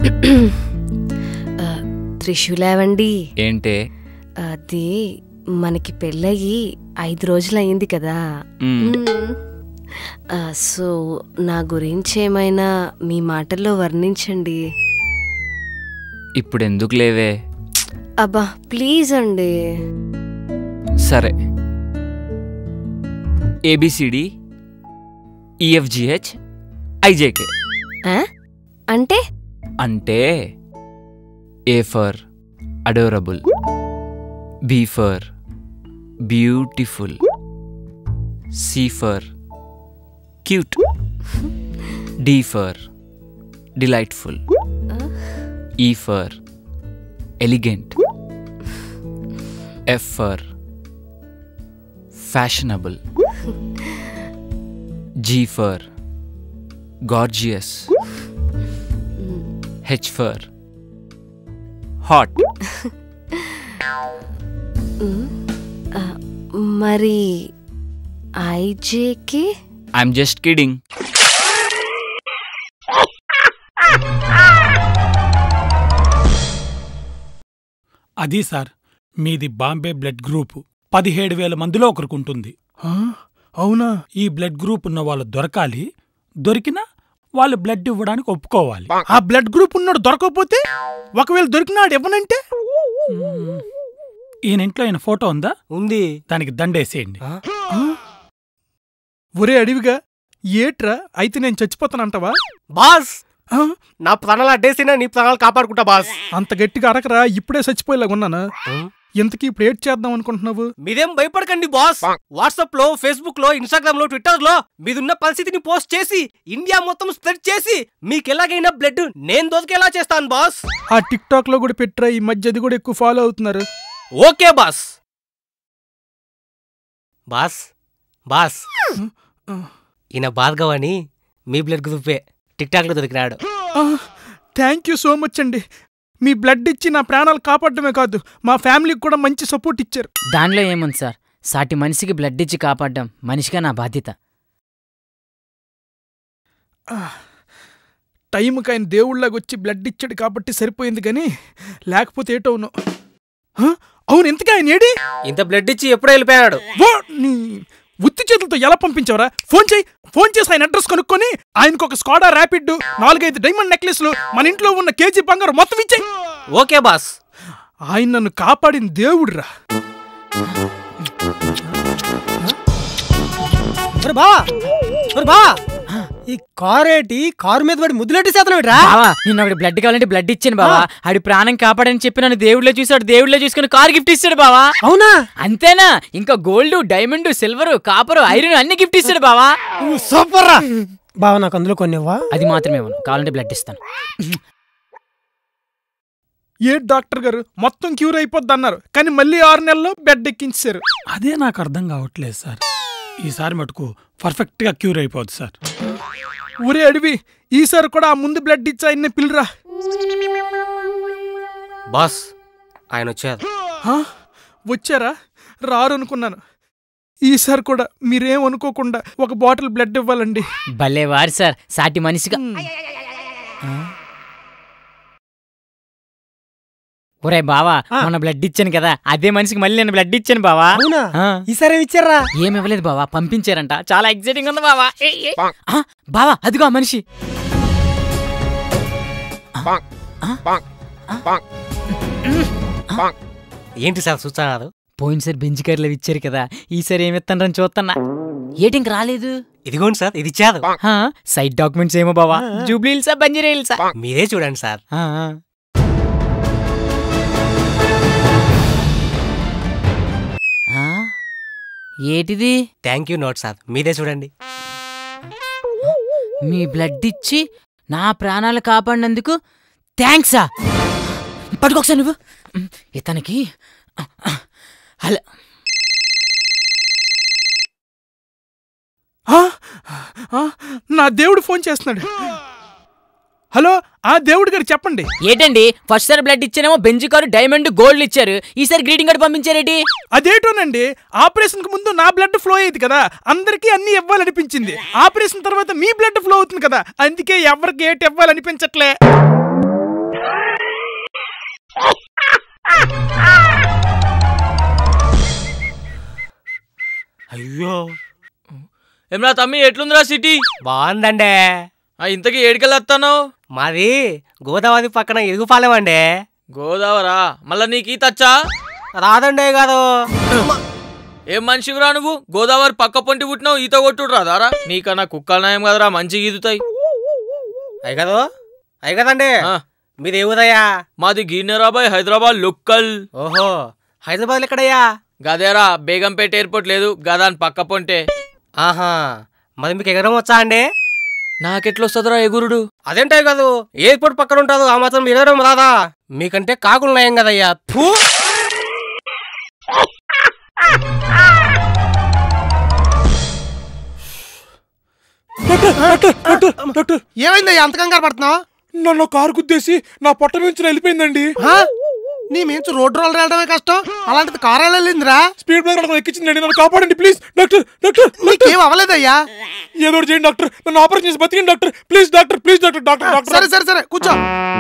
ఆ, త్రిశూలేవండి ఏంటే అది మనకి పెళ్ళయి ఐదు రోజులు అయింది కదా మ్మ్. మ్మ్. ఆ, సో నా గురించి ఏమైనా మీ మాటల్లో వర్ణించండి ఇప్పుడు ఎందుకు లేవే అబ్బా ప్లీజ్ అండి సరే ఏబిసిడి ఈఎఫ్జిహెచ్ ఐజేకే ఆ? అంటే అంటే A for adorable B for beautiful C for cute D for delightful E for elegant F for fashionable G for gorgeous H for hot ఆ, మరి ఐజేకి ఐఎమ్ జస్ట్ కిడింగ్ అది sir మీది Bombay blood group పదిహేడు వేల మందిలో ఒకరికుంటుంది అవునా ఈ బ్లడ్ గ్రూప్ ఉన్న వాళ్ళు దొరకాలి దొరికినా వాళ్ళు బ్లడ్ ఇవ్వడానికి ఒప్పుకోవాలి ఆ బ్లడ్ గ్రూప్ ఉన్నాడు దొరకకపోతే ఒకవేళ దొరికినాడు ఇవ్వనంటే ఈయన ఇంట్లో ఈయన ఫోటో ఉందా ఉంది దానికి దండేసేయండి ఒరే అడివిగా ఏట్రా అయితే నేను చచ్చిపోతానంటావా బాస్ ఆ? నా ప్రాణాలు అడ్డేసినా నీ ప్రాణాలు కాపాడుకుంటా బాస్ అంత గట్టిగా అరకరా ఇప్పుడే చచ్చిపోయేలాగా ఉన్నానా ఇంతకీ ఇప్పుడు ఏడ్ చేద్దాం అనుకుంటున్నావు మీరేం భయపడకండి బాస్ వాట్సాప్ లో ఫేస్బుక్ లో ఇన్స్టాగ్రామ్ లో ట్విట్టర్ లో మీదున్న పరిస్థితిని పోస్ట్ చేసి ఇండియా మొత్తం స్ప్రెడ్ చేసి మీకు ఎలాగైనా బ్లడ్ నేను దొరికేలా చేస్తాను బాస్ ఆ టిక్ టాక్ లో కూడా పెట్టరా ఈ మధ్య అది కూడా ఎక్కువ ఫాలో అవుతున్నారు ఓకే బాస్ బాస్ బాస్ ఈయన భార్గవ్ అని మీ బ్లడ్ గ్రూపే టిక్ టాక్ లో దొరికినాడు థ్యాంక్ యూ సో మచ్ అండి మీ బ్లడ్ ఇచ్చి నా ప్రాణాలు కాపాడమే కాదు మా ఫ్యామిలీకి కూడా మంచి సపోర్ట్ ఇచ్చారు దానిలో ఏముంది సార్ సాటి మనిషికి బ్లడ్ ఇచ్చి కాపాడడం మనిషిగా నా బాధ్యత టైంకి ఆయన దేవుళ్ళగా వచ్చి బ్లడ్ ఇచ్చాడు కాబట్టి సరిపోయింది కానీ లేకపోతే ఏటవును హ? అవును ఇంతకీ ఆయన ఏడి ఇంత బ్లడ్ ఇచ్చి ఎప్పుడో వెళ్ళిపోయాడు ఓ నీ ఉత్తి చేతులతో ఎలా పంపించావరా ఫోన్ చేయి ఫోన్ చేసి ఆయన అడ్రస్ కనుక్కొని ఆయనకు ఒక స్కాడా ర్యాపిడ్ నాలుగైదు డైమండ్ నెక్లెస్లు మన ఇంట్లో ఉన్న కేజీ బంగారు మొత్తం ఇచ్చాయి ఓకే బాస్ ఆయన నన్ను కాపాడిన దేవుడురా ఒరే బావా ఒరే బావా ఈ కార్ ఏంటి కారు మీద పడి ముద్దులెట్టి శాతం రా బావా నిన్న ఒకటి బ్లడ్ కావాలంటే బ్లడ్ ఇచ్చాను బావా ఆడి ప్రాణం కాపాడని చెప్పి నన్ను దేవుడిలో చూసాడు దేవుడిలో చూసుకుని కార్ గిఫ్ట్ ఇస్తాడు బావా అవునా అంతేనా ఇంకా gold diamond silver copper iron అన్ని గిఫ్ట్ ఇస్తాడు బావా సూపర్ రా బావా నాకు అందులో కొన్ని ఇవ్వా అది మాత్రమే ఇవ్వను కావాలంటే బ్లడ్ ఇస్తాను ఏ డాక్టర్ గారు మొత్తం క్యూర్ అయిపోద్ది అన్నారు కానీ మళ్ళీ ఆరు నెలల్లో బెడ్ ఎక్కించారు అదే నాకు అర్థం కావట్లేదు సార్ ఈసారి మటుకు పర్ఫెక్ట్ గా క్యూర్ అయిపోద్ది సార్ ఊరే అడివి ఈసారి కూడా ఆ ముందు బ్లడ్ ఇచ్చి ఆయన్ని పిల్లరా బాస్ ఆయన వచ్చారు హా? వచ్చారా రారు అనుకున్నాను ఈసారి కూడా మీరేం అనుకోకుండా ఒక బాటిల్ బ్లడ్ ఇవ్వాలండి భలే వారి సార్ సాటి మనిషిగా ఒరే బావా మొన్న బ్లడ్ ఇచ్చాను కదా అదే మనిషికి మళ్ళీ నేను బ్లడ్ ఇచ్చాను బావా అవునా ఆ. ఈసారి ఏమి ఇచ్చారా ఏం ఇవ్వలేదు బావా పంపించారంట చాలా ఎక్సైటింగ్ ఉంది బావా ఏ, ఏ. ఆ, బావా అదిగో ఆ మనిషి ఏంటి సార్ చూస్తున్నారు పోయినసారి బెంచ్ కార్లో ఇచ్చారు కదా ఈసారి ఏమిస్తానని చూస్తున్నా ఏటి ఇంక రాలేదు ఇదిగోండి సార్ ఇది ఇచ్చారు హా, సైట్ డాక్యుమెంట్స్ ఏమో బావా జూబ్లీ హిల్సా బంజారా హిల్సా మీరే చూడండి సార్ ఆ, ఆ. ఆ? ఏటిది థ్యాంక్ యూ నోట్ సార్ మీరే చూడండి మీ బ్లడ్ ఇచ్చి నా ప్రాణాలు కాపాడినందుకు థ్యాంక్సా పట్టుకోకసారి నువ్వు ఇతనికి హలో ఆ? ఆ? నా దేవుడు ఫోన్ చేస్తున్నాడు హలో ఆ దేవుడు గారు చెప్పండి ఏంటండి ఫస్ట్ సారి బ్లడ్ ఇచ్చానేమో బెంజ్ కారు డైమండ్ గోల్డ్ ఇచ్చారు ఈసారి గ్రీటింగ్ కార్డు పంపించారేటి అదేటోనండి ఆపరేషన్ కు ముందు నా బ్లడ్ ఫ్లో అయ్యేది కదా అందరికీ అన్ని ఇవ్వాలనిపించింది ఆపరేషన్ తర్వాత మీ బ్లడ్ ఫ్లో అవుతుంది కదా అందుకే ఎవరికి ఏటి ఇవ్వాలనిపించట్లే అయ్యో ఏమన్నా తమ్మి ఎట్లుందిరా సిటీ బాగుందండే ఆ ఇంతకీ ఏడికెళ్ళొస్తాను మాది గోదావరి పక్కన ఎరుగుపాలెం అండి గోదావరా మళ్ళా నీకు ఈత వచ్చా రాదండే కాదు ఏం మనిషివిరా నువ్వు గోదావరి పక్క పొంటి పుట్టినావు ఈత కొట్టుడు రాదారా నీకన్నా కుక్కలు నయం కదరా మంచిగా ఈదుతాయి అయ్యి కదో అయ్యి కదండి ఆ, మీది ఏ ఊరయ్యా మాది గిన్నెరాబాయ్ హైదరాబాద్ లోకల్ ఓహో హైదరాబాద్ ఎక్కడయ్యా గదేరా బేగంపేట ఎయిర్పోర్ట్ లేదు గదాని పక్క పొంటే ఆహా మరి మీకు ఎగరం వచ్చా అండి నాకెట్లొస్తుందిరా ఎగురుడు అదేంటే కాదు ఎయిర్పోర్ట్ పక్కన ఉంటారు ఆ మాత్రం ఎగరం రాదా మీకంటే కాకులు నయం కదయ్యా ఫూ ఏమైందయ్యా అంత కంగారు పడుతున్నావు నన్ను కారు గుద్దేసి నా పొట్ట నుంచి వెళ్ళిపోయిందండి నీ మించు రోడ్డు రోలర్ వెళ్ళడమే కష్టం అలాంటిది కారు వెళ్ళిందిరా స్పీడ్ బ్రేకర్ ఎక్కించిందండి నన్ను కాపాడండి ప్లీజ్ డాక్టర్ డాక్టర్ నీకేం అవ్వలేదయ్యా ఏదో ఒకటి చేయండి డాక్టర్ నన్ను ఆపరేషన్ చేసి బతికండి doctor please doctor please doctor doctor doctor సరే సరే సరే కూర్చో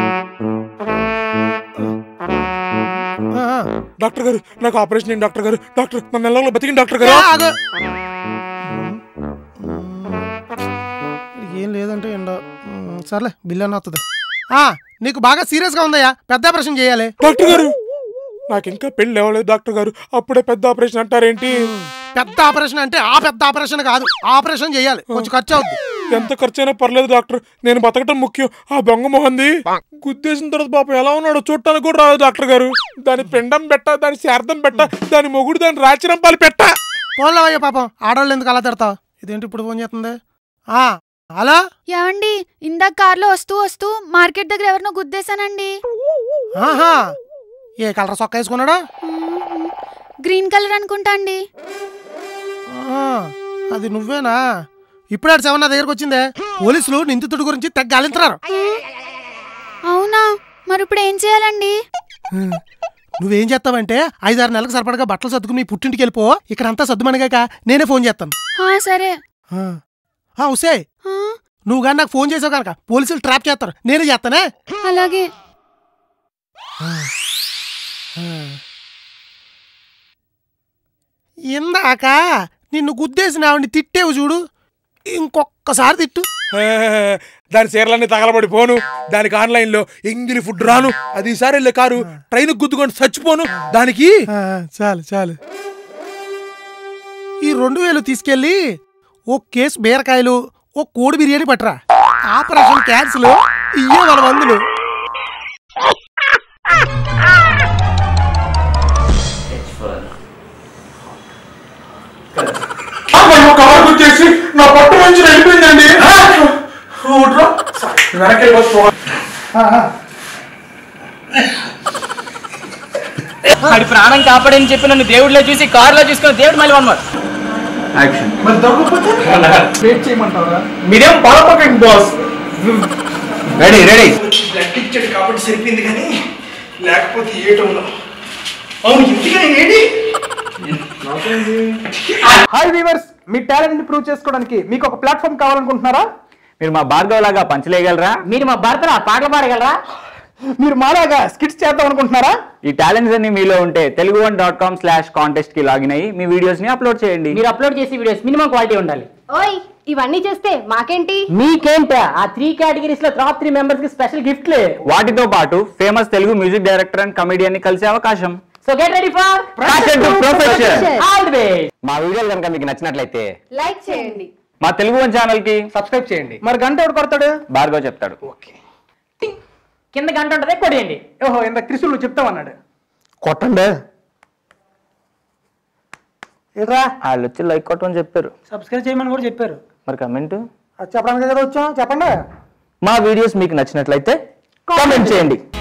ఆ, ఆ. డాక్టర్ గారు నాకు ఆపరేషన్ చేయండి డాక్టర్ గారు డాక్టర్ నన్ను నెలలో బతికిండి డాక్టర్ ఏ, గారు ఆగు. ఏం లేదంటే ఏంటో ఉమ్, సర్లే బిల్ అని వస్తుంది ఆ, నీకు బాగా సీరియస్ గా ఉందయ్యా పెద్ద ఆపరేషన్ చేయాలి డాక్టర్ గారు నాకు ఇంకా పెళ్లి అవ్వలేదు డాక్టర్ గారు అప్పుడే పెద్ద ఆపరేషన్ అంటారేంటి పెద్ద ఆపరేషన్ అంటే ఆ పెద్ద ఆపరేషన్ కాదు ఆపరేషన్ చేయాలి కొంచెం ఖర్చు అవుద్ది ఎంత ఖర్చైనా పర్లేదు డాక్టర్ నేను బతకటం ముఖ్యం ఆ బొంగ మొహంది గుద్దేసిన తర్వాత పాపం ఎలా ఉన్నాడో చూడటానికి కూడా రాదు డాక్టర్ గారు దాని పిండం పెట్ట దాని శార్థం పెట్ట దాని మొగుడు దాని రాచిరంపాలు పెట్ట పోన్లేవయ్యా పాపం ఆడవాళ్ళు ఎందుకు అలా తిడతావు ఇదేంటి ఇప్పుడు ఫోన్ చేస్తుంది ఆ అలా ఏమండి ఇందాక కార్లో వస్తూ వస్తూ మార్కెట్ దగ్గర ఎవరినో గుద్దేశానండి ఆహా ఏ కలర్ సొక్క వేసుకున్నాడా మ్మ్. గ్రీన్ కలర్ అనుకుంటా అండి ఆ, అది నువ్వేనా ఇప్పుడే సెవెన్ నా దగ్గరకు వచ్చిందే పోలీసులు నిందితుడి గురించి తెగ గాలింతున్నారు అవునా మరి ఇప్పుడు ఏం చేయాలండి నువ్వేం చేస్తావంటే ఐదారు నెలలకు సరిపడగా బట్టలు సర్దుకుని మీ పుట్టింటికి వెళ్ళిపో ఇక్కడ అంతా సర్దుమనిగాక నేనే ఫోన్ చేస్తాను ఆ, సరే ఆ. ఆ, ఉసే ఆ, నువ్వు కానీ నాకు ఫోన్ చేసావు కనుక పోలీసులు ట్రాప్ చేస్తారు నేనే చేస్తానే అలాగే ఇందాక నిన్ను గుద్దేసిన ఆవిడ్ని తిట్టేవు చూడు ఇంకొక్కసారి తిట్టు హే, దాని చీరలన్నీ తగలబడిపోను దానికి ఆన్లైన్ లో ఎంగిలి ఫుడ్ రాను అది ఈసారి వెళ్ళే కారు ట్రైన్ గుద్దుకొని చచ్చిపోను దానికి ఆ, చాలు చాలు ఈ రెండు వేలు తీసుకెళ్ళి ఓ కేసు బీరకాయలు ఓ కోడి బిర్యానీ పట్టరా ఆపరేషన్ క్యాన్సిల్ ఇయ్యే మన మందులు కవర్ గుద్దేసి నా పట్టు నుంచి వెళ్ళిపోయిందండి వెనక్కి వాడి ప్రాణం కాపాడని చెప్పి నన్ను దేవుడిలో చూసి కారులో చూసుకుని దేవుడు మళ్ళీ వన్ మీరేం బాధపడండి బాస్ రెడీ రెడీ బ్లడ్ ఇచ్చాడు కాబట్టి సరిపోయింది కానీ లేకపోతే ఏటంలో అవును ఇంటిగా ఏంటి హాయ్ వీవర్స్ మీ టాలెంట్ ని ప్రూవ్ చేసుకోవడానికి మీకు ఒక ప్లాట్ఫామ్ కావాలనుకుంటున్నారా మీరు మా భార్గవ్ లాగా పంచలేయగలరా మీరు మా భర్తరా పాటలు పాడగలరా మీరు మాలాగా స్కిట్స్ చేద్దాం అనుకుంటున్నారా ఈ టాలెంట్స్ అన్ని మీలో ఉంటే Telugu one dot com slash contest కి లాగిన్ అయ్యి మీ వీడియోస్ ని అప్లోడ్ చేయండి మీరు అప్లోడ్ చేసే వీడియోస్ మినిమం క్వాలిటీ ఉండాలి ఓయ్ ఇవన్నీ చేస్తే మాకేంటి మీకేంట ఆ త్రీ కేటగిరీస్ లో టాప్ త్రీ మెంబర్స్ కి స్పెషల్ గిఫ్ట్లే వాటితో పాటు famous Telugu music director and comedian ని కలిసే అవకాశం so get ready for Passion to profession. All the best మా వీడియోలు కనుక మీకు నచ్చినట్లయితే లైక్ చేయండి మా తెలుగు వన్ ఛానల్ కి సబ్స్క్రైబ్ చేయండి మరి గంట ఎవడు కొడతాడు భార్గవ్ చెప్తాడు కింద గంట ఉంటుంది కొట్టేయండి ఓహో ఇంత త్రిశూల్ నువ్వు చెప్తావన్నాడు కొట్టండి ఏట్రా వాళ్ళు వచ్చి లైక్ కొట్టమని చెప్పారు సబ్స్క్రైబ్ చేయమని కూడా చెప్పారు మరి కమెంట్ అది చెప్పడానికి కదా వచ్చాం చెప్పండి మా వీడియోస్ మీకు నచ్చినట్లయితే కామెంట్ చేయండి